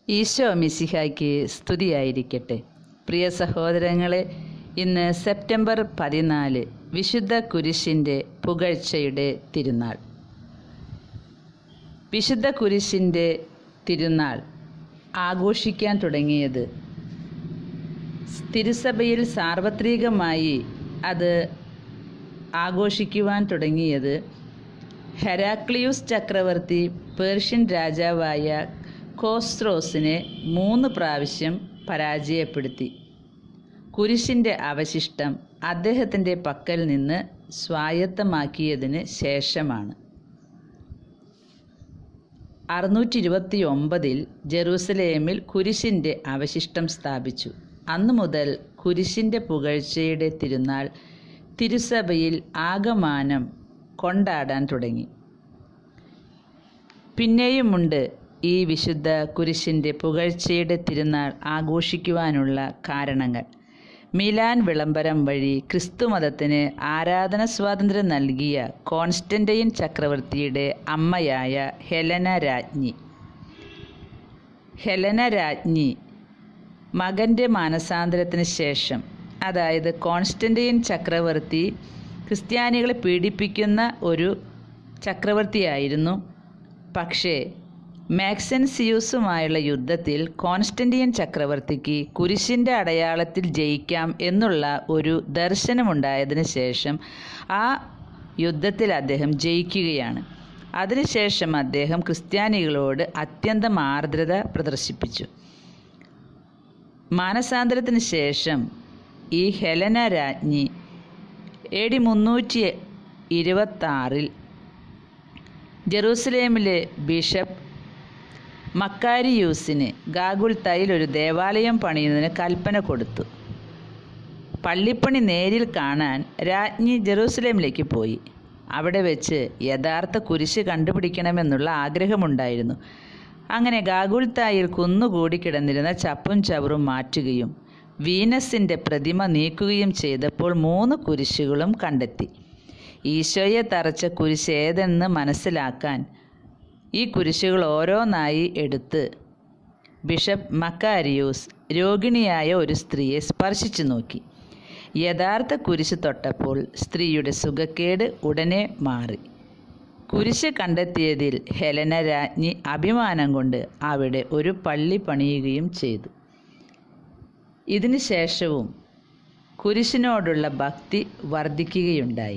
ഈശോ മിശിഹായ്ക്ക് സ്തുതിയായിരിക്കട്ടെ പ്രിയ സഹോദരങ്ങളെ ഇന്ന് സെപ്റ്റംബർ പതിനാല് വിശുദ്ധ കുരിശിൻ്റെ പുകഴ്ചയുടെ തിരുനാൾ വിശുദ്ധ കുരിശിൻ്റെ തിരുനാൾ ആഘോഷിക്കാൻ തുടങ്ങിയത് തിരുസഭയിൽ സാർവത്രികമായി അത് ആഘോഷിക്കുവാൻ തുടങ്ങിയത് ഹെരാക്ലിയൂസ് ചക്രവർത്തി പേർഷ്യൻ രാജാവായ കോസ്ത്രോസിനെ മൂന്ന് പ്രാവശ്യം പരാജയപ്പെടുത്തി കുരിശിൻ്റെ അവശിഷ്ടം അദ്ദേഹത്തിൻ്റെ പക്കൽ നിന്ന് സ്വായത്തമാക്കിയതിന് ശേഷമാണ് അറുന്നൂറ്റി ഇരുപത്തി ഒമ്പതിൽ ജെറൂസലേമിൽ കുരിശിൻ്റെ അവശിഷ്ടം സ്ഥാപിച്ചു അന്നു മുതൽ കുരിശിൻ്റെ പുകഴ്ചയുടെ തിരുനാൾ തിരുസഭയിൽ ആകമാനം കൊണ്ടാടാൻ തുടങ്ങി പിന്നെയുമുണ്ട് ഈ വിശുദ്ധ കുരിശിൻ്റെ പുകഴ്ചയുടെ തിരുനാൾ ആഘോഷിക്കുവാനുള്ള കാരണങ്ങൾ മിലാൻ വിളംബരം വഴി ക്രിസ്തുമതത്തിന് ആരാധന സ്വാതന്ത്ര്യം നൽകിയ കോൺസ്റ്റന്റൈൻ ചക്രവർത്തിയുടെ അമ്മയായ ഹെലന രാജ്ഞി ഹെലന രാജ്ഞി മകൻ്റെ മാനസാന്തരത്തിന് ശേഷം അതായത് കോൺസ്റ്റന്റൈൻ ചക്രവർത്തി ക്രിസ്ത്യാനികളെ പീഡിപ്പിക്കുന്ന ഒരു ചക്രവർത്തിയായിരുന്നു പക്ഷേ മാക്സൻസിയൂസുമായുള്ള യുദ്ധത്തിൽ കോൺസ്റ്റന്റിയൻ ചക്രവർത്തിക്ക് കുരിശിൻ്റെ അടയാളത്തിൽ ജയിക്കാം എന്നുള്ള ഒരു ദർശനമുണ്ടായതിന് ശേഷം ആ യുദ്ധത്തിൽ അദ്ദേഹം ജയിക്കുകയാണ് അതിനുശേഷം അദ്ദേഹം ക്രിസ്ത്യാനികളോട് അത്യന്തം ആർദ്രത പ്രദർശിപ്പിച്ചു മാനസാന്തരത്തിന് ശേഷം ഈ ഹെലന രാജ്ഞി എ ഡി മുന്നൂറ്റി ഇരുപത്താറിൽ ജെറൂസലേമിലെ ബിഷപ്പ് മക്കാരിയൂസിന് ഗാഗുൽത്തായിൽ ഒരു ദേവാലയം പണിയുന്നതിന് കൽപ്പന കൊടുത്തു പള്ളിപ്പണി നേരിൽ കാണാൻ രാജ്ഞി ജെറൂസലേമിലേക്ക് പോയി അവിടെ വെച്ച് യഥാർത്ഥ കുരിശ് കണ്ടുപിടിക്കണമെന്നുള്ള ആഗ്രഹമുണ്ടായിരുന്നു അങ്ങനെ ഗാഗുൽത്തായിൽ കുന്നുകൂടി കിടന്നിരുന്ന ചപ്പും ചവറും മാറ്റുകയും വീനസിൻ്റെ പ്രതിമ നീക്കുകയും ചെയ്തപ്പോൾ മൂന്ന് കുരിശുകളും കണ്ടെത്തി ഈശോയെ തറച്ച കുരിശ് ഏതെന്ന് മനസ്സിലാക്കാൻ ഈ കുരിശുകൾ ഓരോന്നായി എടുത്ത് ബിഷപ്പ് മക്കാരിയൂസ് രോഗിണിയായ ഒരു സ്ത്രീയെ സ്പർശിച്ചു നോക്കി യഥാർത്ഥ കുരിശ് തൊട്ടപ്പോൾ സ്ത്രീയുടെ സുഖക്കേട് ഉടനെ മാറി കുരിശ് കണ്ടെത്തിയതിൽ ഹെലന രാജ്ഞി അഭിമാനം കൊണ്ട് അവിടെ ഒരു പള്ളി പണിയുകയും ചെയ്തു ഇതിനു ശേഷവും കുരിശിനോടുള്ള ഭക്തി വർദ്ധിക്കുകയുണ്ടായി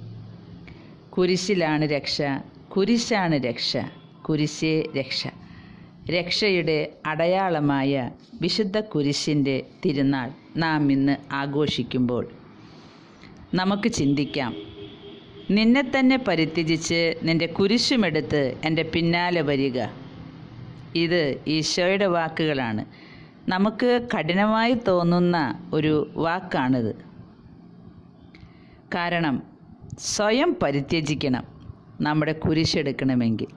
കുരിശിലാണ് രക്ഷ കുരിശാണ് രക്ഷ കുരിശേ രക്ഷ രക്ഷയുടെ അടയാളമായ വിശുദ്ധ കുരിശിൻ്റെ തിരുനാൾ നാം ഇന്ന് ആഘോഷിക്കുമ്പോൾ നമുക്ക് ചിന്തിക്കാം നിന്നെ തന്നെ പരിത്യജിച്ച് നിന്റെ കുരിശുമെടുത്ത് എൻ്റെ പിന്നാലെ വരിക ഇത് ഈശോയുടെ വാക്കുകളാണ് നമുക്ക് കഠിനമായി തോന്നുന്ന ഒരു വാക്കാണിത് കാരണം സ്വയം പരിത്യജിക്കണം നമ്മുടെ കുരിശെടുക്കണമെങ്കിൽ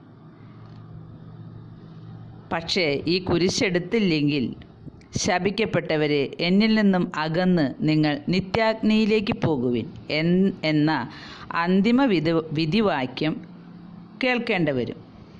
പക്ഷേ ഈ കുരിശെടുത്തില്ലെങ്കിൽ ശപിക്കപ്പെട്ടവരെ എന്നിൽ നിന്നും അകന്ന് നിങ്ങൾ നിത്യാഗ്നിയിലേക്ക് പോകുവിൻ എന്ന അന്തിമ വിധി വിധിവാക്യം കേൾക്കേണ്ടി വരും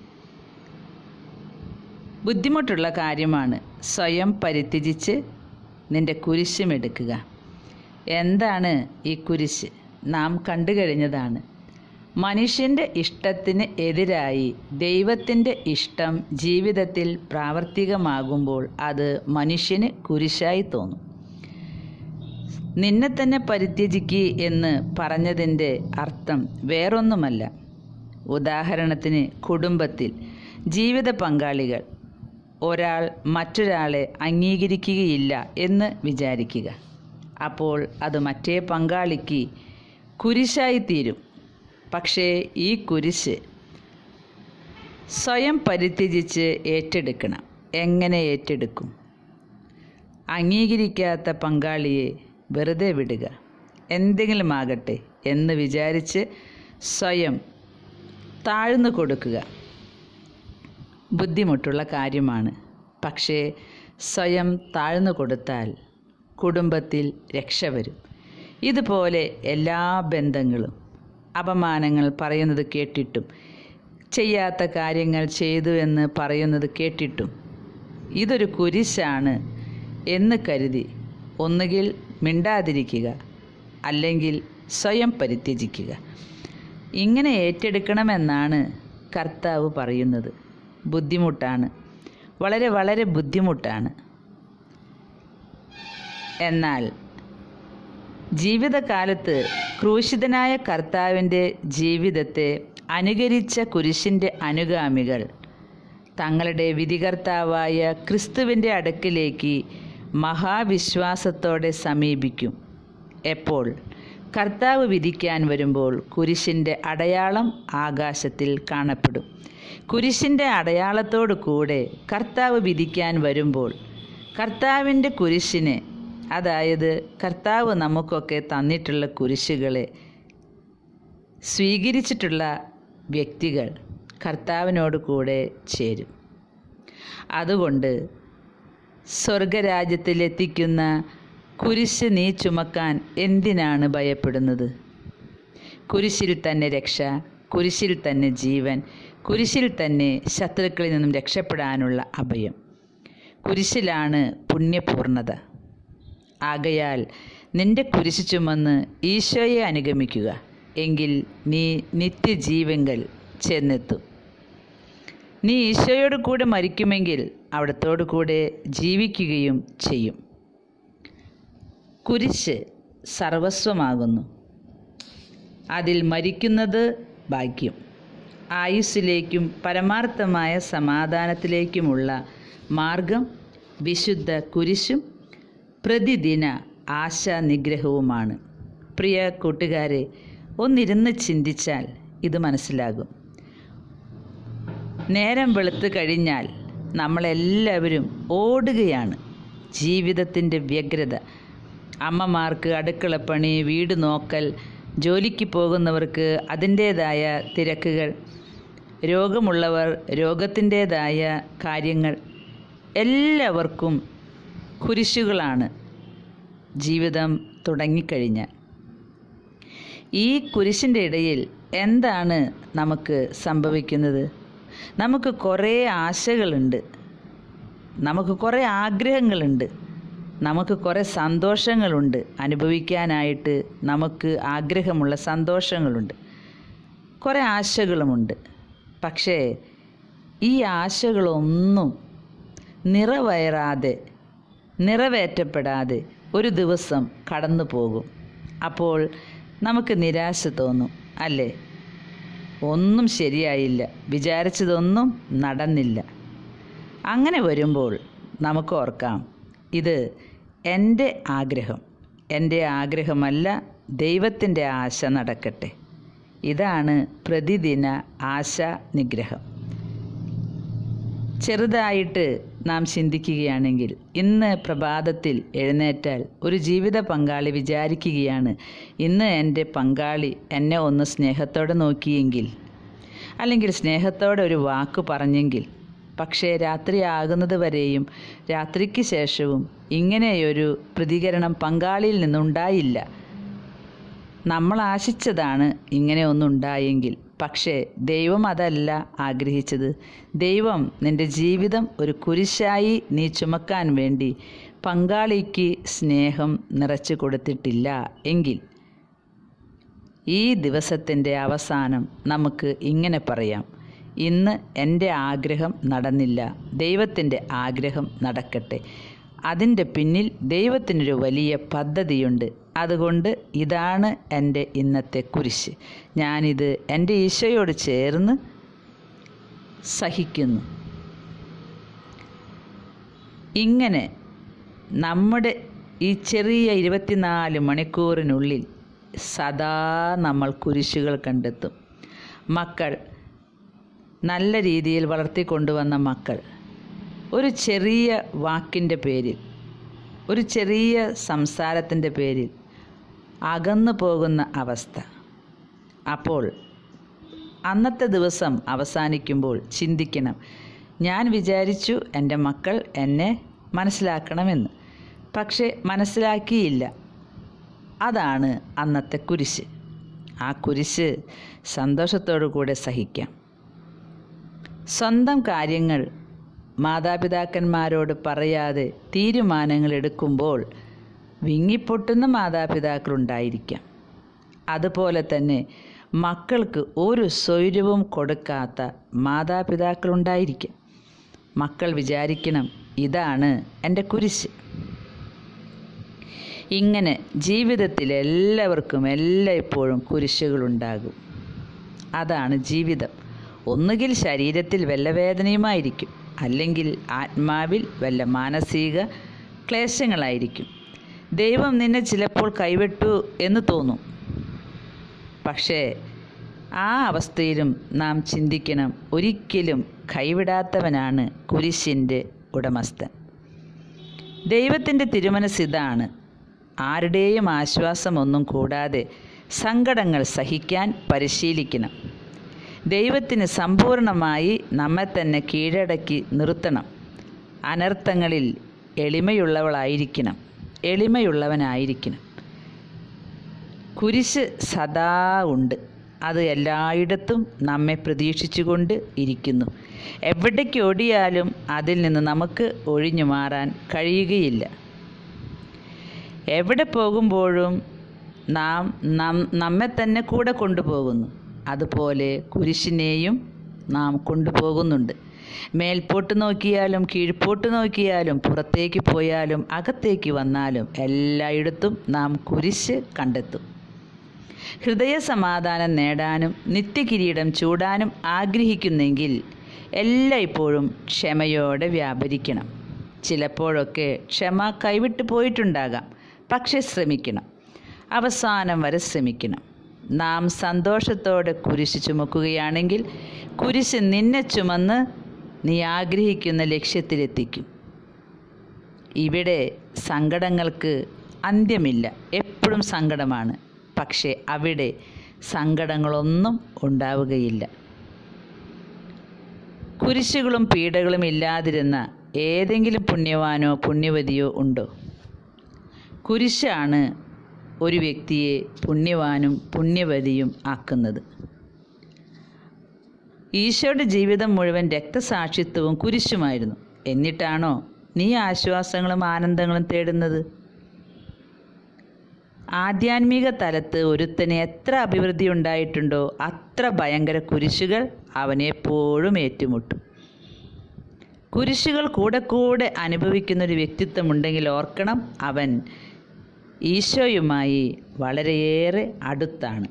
ബുദ്ധിമുട്ടുള്ള കാര്യമാണ് സ്വയം പരിത്യജിച്ച് നിന്റെ കുരിശുമെടുക്കുക എന്താണ് ഈ കുരിശ് നാം കണ്ടു കഴിഞ്ഞതാണ് മനുഷ്യൻ്റെ ഇഷ്ടത്തിന് എതിരായി ദൈവത്തിൻ്റെ ഇഷ്ടം ജീവിതത്തിൽ പ്രാവർത്തികമാകുമ്പോൾ അത് മനുഷ്യന് കുരിശായി തോന്നും നിന്നെ തന്നെ പരിത്യജിക്ക് എന്ന് പറഞ്ഞതിൻ്റെ അർത്ഥം വേറൊന്നുമല്ല ഉദാഹരണത്തിന് കുടുംബത്തിൽ ജീവിത പങ്കാളികൾ ഒരാൾ മറ്റൊരാളെ അംഗീകരിക്കുകയില്ല എന്ന് വിചാരിക്കുക അപ്പോൾ അത് മറ്റേ പങ്കാളിക്ക് കുരിശായിത്തീരും പക്ഷേ ഈ കുരിശ് സ്വയം പരിത്യജിച്ച് ഏറ്റെടുക്കണം എങ്ങനെ ഏറ്റെടുക്കും അംഗീകരിക്കാത്ത പങ്കാളിയെ വെറുതെ വിടുക എന്തെങ്കിലും ആകട്ടെ എന്ന് വിചാരിച്ച് സ്വയം താഴ്ന്നു കൊടുക്കുക ബുദ്ധിമുട്ടുള്ള കാര്യമാണ് പക്ഷേ സ്വയം താഴ്ന്നു കൊടുത്താൽ കുടുംബത്തിൽ രക്ഷ വരും ഇതുപോലെ എല്ലാ ബന്ധങ്ങളും അപമാനങ്ങൾ പറയുന്നത് കേട്ടിട്ടും ചെയ്യാത്ത കാര്യങ്ങൾ ചെയ്തു എന്ന് പറയുന്നത് കേട്ടിട്ടും ഇതൊരു കുരിശാണ് എന്ന് കരുതി ഒന്നുകിൽ മിണ്ടാതിരിക്കുക അല്ലെങ്കിൽ സ്വയം പരിത്യജിക്കുക ഇങ്ങനെ ഏറ്റെടുക്കണമെന്നാണ് കർത്താവ് പറയുന്നത് ബുദ്ധിമുട്ടാണ് വളരെ വളരെ ബുദ്ധിമുട്ടാണ് എന്നാൽ ജീവിതകാലത്ത് ക്രൂശിതനായ കർത്താവിൻ്റെ ജീവിതത്തെ അനുകരിച്ച കുരിശിൻ്റെ അനുഗാമികൾ തങ്ങളുടെ വിധികർത്താവായ ക്രിസ്തുവിൻ്റെ അടുക്കിലേക്ക് മഹാവിശ്വാസത്തോടെ സമീപിക്കും എപ്പോൾ കർത്താവ് വിധിക്കാൻ വരുമ്പോൾ കുരിശിൻ്റെ അടയാളം ആകാശത്തിൽ കാണപ്പെടും കുരിശിൻ്റെ അടയാളത്തോടു കൂടെ കർത്താവ് വിധിക്കാൻ വരുമ്പോൾ കർത്താവിൻ്റെ കുരിശിനെ അതായത് കർത്താവ് നമുക്കൊക്കെ തന്നിട്ടുള്ള കുരിശുകളെ സ്വീകരിച്ചിട്ടുള്ള വ്യക്തികൾ കർത്താവിനോട് കൂടെ ചേരും അതുകൊണ്ട് സ്വർഗരാജ്യത്തിലെത്തിക്കുന്ന കുരിശ് നീ ചുമക്കാൻ എന്തിനാണ് ഭയപ്പെടുന്നത് കുരിശിൽ തന്നെ രക്ഷ കുരിശിൽ തന്നെ ജീവൻ കുരിശിൽ തന്നെ ശത്രുക്കളിൽ നിന്നും രക്ഷപ്പെടാനുള്ള അഭയം കുരിശിലാണ് പുണ്യപൂർണത ആകയാൽ നിന്റെ കുരിശ് ചുമന്ന് ഈശോയെ അനുഗമിക്കുക എങ്കിൽ നീ നിത്യജീവങ്കൽ ചെന്നെത്തും നീ ഈശോയോട് കൂടെ മരിക്കുമെങ്കിൽ അവിടത്തോടു കൂടെ ജീവിക്കുകയും ചെയ്യും കുരിശ് സർവസ്വമാകുന്നു അതിൽ മരിക്കുന്നത് ഭാഗ്യം ആയുസ്സിലേക്കും പരമാർത്ഥമായ സമാധാനത്തിലേക്കുമുള്ള മാർഗം വിശുദ്ധ കുരിശും പ്രതിദിന ആശാനിഗ്രഹവുമാണ് പ്രിയ കൂട്ടുകാരെ ഒന്നിരുന്ന് ചിന്തിച്ചാൽ ഇത് മനസ്സിലാകും നേരം വെളുത്ത് കഴിഞ്ഞാൽ നമ്മളെല്ലാവരും ഓടുകയാണ് ജീവിതത്തിൻ്റെ വ്യഗ്രത അമ്മമാർക്ക് അടുക്കളപ്പണി വീട് നോക്കൽ ജോലിക്ക് പോകുന്നവർക്ക് അതിൻ്റേതായ തിരക്കുകൾ രോഗമുള്ളവർ രോഗത്തിൻ്റേതായ കാര്യങ്ങൾ എല്ലാവർക്കും കുരിശുകളാണ് ജീവിതം തുടങ്ങിക്കഴിഞ്ഞാൽ ഈ കുരിശിൻ്റെ ഇടയിൽ എന്താണ് നമുക്ക് സംഭവിക്കുന്നത് നമുക്ക് കുറേ ആശകളുണ്ട് നമുക്ക് കുറേ ആഗ്രഹങ്ങളുണ്ട് നമുക്ക് കുറേ സന്തോഷങ്ങളുണ്ട് അനുഭവിക്കാനായിട്ട് നമുക്ക് ആഗ്രഹമുള്ള സന്തോഷങ്ങളുണ്ട് കുറേ ആശകളുമുണ്ട് പക്ഷേ ഈ ആശകളൊന്നും നിറവേറാതെ നിറവേറ്റപ്പെടാതെ ഒരു ദിവസം കടന്നു പോകും അപ്പോൾ നമുക്ക് നിരാശ തോന്നും അല്ലേ ഒന്നും ശരിയായില്ല വിചാരിച്ചതൊന്നും നടന്നില്ല അങ്ങനെ വരുമ്പോൾ നമുക്ക് ഓർക്കാം ഇത് എൻ്റെ ആഗ്രഹം എൻ്റെ ആഗ്രഹമല്ല ദൈവത്തിൻ്റെ ആശ നടക്കട്ടെ ഇതാണ് പ്രതിദിന ആശ നിഗ്രഹം ചെറുതായിട്ട് നാം ചിന്തിക്കുകയാണെങ്കിൽ ഇന്ന് പ്രഭാതത്തിൽ എഴുന്നേറ്റാൽ ഒരു ജീവിത പങ്കാളി വിചാരിക്കുകയാണ് ഇന്ന് എൻ്റെ പങ്കാളി എന്നെ ഒന്ന് സ്നേഹത്തോടെ നോക്കിയെങ്കിൽ അല്ലെങ്കിൽ സ്നേഹത്തോടെ ഒരു വാക്ക് പറഞ്ഞെങ്കിൽ പക്ഷേ രാത്രിയാകുന്നത് വരെയും രാത്രിക്ക് ശേഷവും ഇങ്ങനെയൊരു പ്രതികരണം പങ്കാളിയിൽ നിന്നുണ്ടായില്ല നമ്മൾ ആശിച്ചതാണ് ഇങ്ങനെ ഒന്നുണ്ടായെങ്കിൽ പക്ഷേ ദൈവം അതല്ല ആഗ്രഹിച്ചത് ദൈവം നിൻ്റെ ജീവിതം ഒരു കുരിശായി നീ ചുമക്കാൻ വേണ്ടി പങ്കാളിക്ക് സ്നേഹം നിറച്ചു കൊടുത്തിട്ടില്ല എങ്കിൽ ഈ ദിവസത്തിൻ്റെ അവസാനം നമുക്ക് ഇങ്ങനെ പറയാം ഇന്ന് എൻ്റെ ആഗ്രഹം നടന്നില്ല ദൈവത്തിൻ്റെ ആഗ്രഹം നടക്കട്ടെ അതിൻ്റെ പിന്നിൽ ദൈവത്തിനൊരു വലിയ പദ്ധതിയുണ്ട് അതുകൊണ്ട് ഇതാണ് എൻ്റെ ഇന്നത്തെ കുരിശ് ഞാനിത് എൻ്റെ ഈശോയോട് ചേർന്ന് സഹിക്കുന്നു ഇങ്ങനെ നമ്മുടെ ഈ ചെറിയ ഇരുപത്തിനാല് മണിക്കൂറിനുള്ളിൽ സദാ നമ്മൾ കുരിശുകൾ കണ്ടെത്തും മക്കൾ നല്ല രീതിയിൽ വളർത്തിക്കൊണ്ടുവന്ന മക്കൾ ഒരു ചെറിയ വാക്കിൻ്റെ പേരിൽ ഒരു ചെറിയ സംസാരത്തിൻ്റെ പേരിൽ അകന്നു പോകുന്ന അവസ്ഥ അപ്പോൾ അന്നത്തെ ദിവസം അവസാനിക്കുമ്പോൾ ചിന്തിക്കണം ഞാൻ വിചാരിച്ചു എൻ്റെ മക്കൾ എന്നെ മനസ്സിലാക്കണമെന്ന് പക്ഷേ മനസ്സിലാക്കിയില്ല അതാണ് അന്നത്തെ കുരിശ് ആ കുരിശ് സന്തോഷത്തോടു കൂടെ സഹിക്കാം സ്വന്തം കാര്യങ്ങൾ മാതാപിതാക്കന്മാരോട് പറയാതെ തീരുമാനങ്ങൾ എടുക്കുമ്പോൾ വിങ്ങിപ്പൊട്ടുന്ന മാതാപിതാക്കളുണ്ടായിരിക്കാം അതുപോലെ തന്നെ മക്കൾക്ക് ഒരു സ്വൈര്യവും കൊടുക്കാത്ത മാതാപിതാക്കളുണ്ടായിരിക്കാം മക്കൾ വിചാരിക്കണം ഇതാണ് എൻ്റെ കുരിശ് ഇങ്ങനെ ജീവിതത്തിൽ എല്ലാവർക്കും എല്ലായ്പ്പോഴും കുരിശുകളുണ്ടാകും അതാണ് ജീവിതം ഒന്നുകിൽ ശരീരത്തിൽ വല്ല വേദനയുമായിരിക്കും അല്ലെങ്കിൽ ആത്മാവിൽ വല്ല മാനസിക ക്ലേശങ്ങളായിരിക്കും ദൈവം നിന്നെ ചിലപ്പോൾ കൈവിട്ടു എന്ന് തോന്നും പക്ഷേ ആ അവസ്ഥയിലും നാം ചിന്തിക്കണം ഒരിക്കലും കൈവിടാത്തവനാണ് കുരിശിൻ്റെ ഉടമസ്ഥൻ ദൈവത്തിൻ്റെ തിരുമനസ് ഇതാണ് ആരുടെയും ആശ്വാസമൊന്നും കൂടാതെ സങ്കടങ്ങൾ സഹിക്കാൻ പരിശീലിക്കണം ദൈവത്തിന് സമ്പൂർണമായി നമ്മെ തന്നെ കീഴടക്കി നിർത്തണം അനർത്ഥങ്ങളിൽ എളിമയുള്ളവളായിരിക്കണം എളിമയുള്ളവനായിരിക്കണം കുരിശ് സദാ ഉണ്ട് അത് എല്ലായിടത്തും നമ്മെ പ്രതീക്ഷിച്ചുകൊണ്ട് ഇരിക്കുന്നു എവിടേക്ക് ഓടിയാലും അതിൽ നിന്ന് നമുക്ക് ഒഴിഞ്ഞു മാറാൻ കഴിയുകയില്ല എവിടെ പോകുമ്പോഴും നാം നം നമ്മെ തന്നെ കൂടെ കൊണ്ടുപോകുന്നു അതുപോലെ കുരിശിനെയും നാം കൊണ്ടുപോകുന്നുണ്ട് മേൽപോട്ട് നോക്കിയാലും കീഴ്പോട്ട് നോക്കിയാലും പുറത്തേക്ക് പോയാലും അകത്തേക്ക് വന്നാലും എല്ലായിടത്തും നാം കുരിശ് കണ്ടെത്തും ഹൃദയ സമാധാനം നേടാനും നിത്യകിരീടം ചൂടാനും ആഗ്രഹിക്കുന്നെങ്കിൽ എല്ലായ്പ്പോഴും ക്ഷമയോടെ വ്യാപരിക്കണം ചിലപ്പോഴൊക്കെ ക്ഷമ കൈവിട്ട് പോയിട്ടുണ്ടാകാം പക്ഷെ ശ്രമിക്കണം അവസാനം വരെ ശ്രമിക്കണം നാം സന്തോഷത്തോടെ കുരിശ് ചുമക്കുകയാണെങ്കിൽ കുരിശ് നിന്നെ ചുമന്ന് നീ ആഗ്രഹിക്കുന്ന ലക്ഷ്യത്തിലെത്തിക്കും ഇവിടെ സങ്കടങ്ങൾക്ക് അന്ത്യമില്ല എപ്പോഴും സങ്കടമാണ് പക്ഷേ അവിടെ സങ്കടങ്ങളൊന്നും ഉണ്ടാവുകയില്ല കുരിശുകളും പീഡകളും ഇല്ലാതിരുന്ന ഏതെങ്കിലും പുണ്യവാനോ പുണ്യവതിയോ ഉണ്ടോ കുരിശാണ് ഒരു വ്യക്തിയെ പുണ്യവാനും പുണ്യവതിയും ആക്കുന്നത് ഈശോയുടെ ജീവിതം മുഴുവൻ രക്തസാക്ഷിത്വവും കുരിശുമായിരുന്നു എന്നിട്ടാണോ നീ ആശ്വാസങ്ങളും ആനന്ദങ്ങളും തേടുന്നത് ആധ്യാത്മിക തലത്ത് ഒരുത്തന് എത്ര അഭിവൃദ്ധി ഉണ്ടായിട്ടുണ്ടോ അത്ര ഭയങ്കര കുരിശുകൾ അവനെപ്പോഴും ഏറ്റുമുട്ടും കുരിശുകൾ കൂടെ കൂടെ അനുഭവിക്കുന്ന ഒരു വ്യക്തിത്വമുണ്ടെങ്കിൽ ഓർക്കണം അവൻ ഈശോയുമായി വളരെയേറെ അടുത്താണ്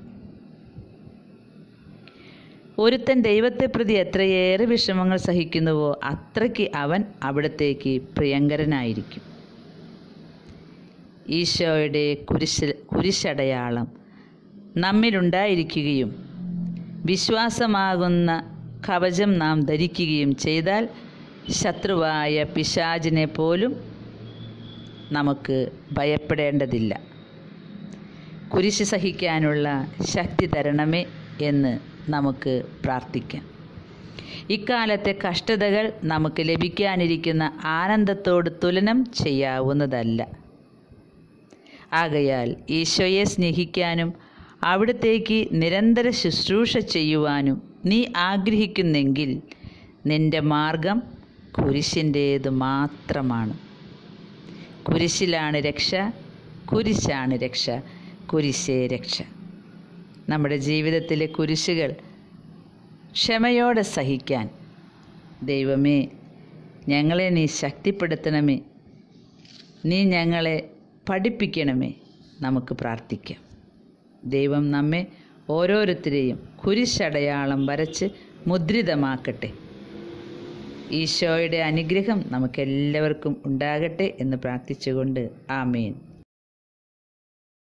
ഒരുത്തൻ ദൈവത്തെ പ്രതി എത്രയേറെ വിഷമങ്ങൾ സഹിക്കുന്നുവോ അത്രയ്ക്ക് അവൻ അവിടത്തേക്ക് പ്രിയങ്കരനായിരിക്കും ഈശോയുടെ കുരിശ് കുരിശടയാളം നമ്മിലുണ്ടായിരിക്കുകയും വിശ്വാസമാകുന്ന കവചം നാം ധരിക്കുകയും ചെയ്താൽ ശത്രുവായ പിശാചിനെ പോലും നമുക്ക് ഭയപ്പെടേണ്ടതില്ല കുരിശ് സഹിക്കാനുള്ള ശക്തി തരണമേ എന്ന് നമുക്ക് പ്രാർത്ഥിക്കാം ഇക്കാലത്തെ കഷ്ടതകൾ നമുക്ക് ലഭിക്കാനിരിക്കുന്ന ആനന്ദത്തോട് തുലനം ചെയ്യാവുന്നതല്ല ആകയാൽ ഈശോയെ സ്നേഹിക്കാനും അവിടത്തേക്ക് നിരന്തര ശുശ്രൂഷ ചെയ്യുവാനും നീ ആഗ്രഹിക്കുന്നെങ്കിൽ നിന്റെ മാർഗം കുരിശിൻ്റേത് മാത്രമാണ് കുരിശിലാണ് രക്ഷ കുരിശാണ് രക്ഷ കുരിശേ രക്ഷ നമ്മുടെ ജീവിതത്തിലെ കുരിശുകൾ ക്ഷമയോടെ സഹിക്കാൻ ദൈവമേ ഞങ്ങളെ നീ ശക്തിപ്പെടുത്തണമേ നീ ഞങ്ങളെ പഠിപ്പിക്കണമേ നമുക്ക് പ്രാർത്ഥിക്കാം ദൈവം നമ്മെ ഓരോരുത്തരെയും കുരിശടയാളം വരച്ച് മുദ്രിതമാക്കട്ടെ ഈശോയുടെ അനുഗ്രഹം നമുക്കെല്ലാവർക്കും ഉണ്ടാകട്ടെ എന്ന് പ്രാർത്ഥിച്ചുകൊണ്ട് ആമേൻ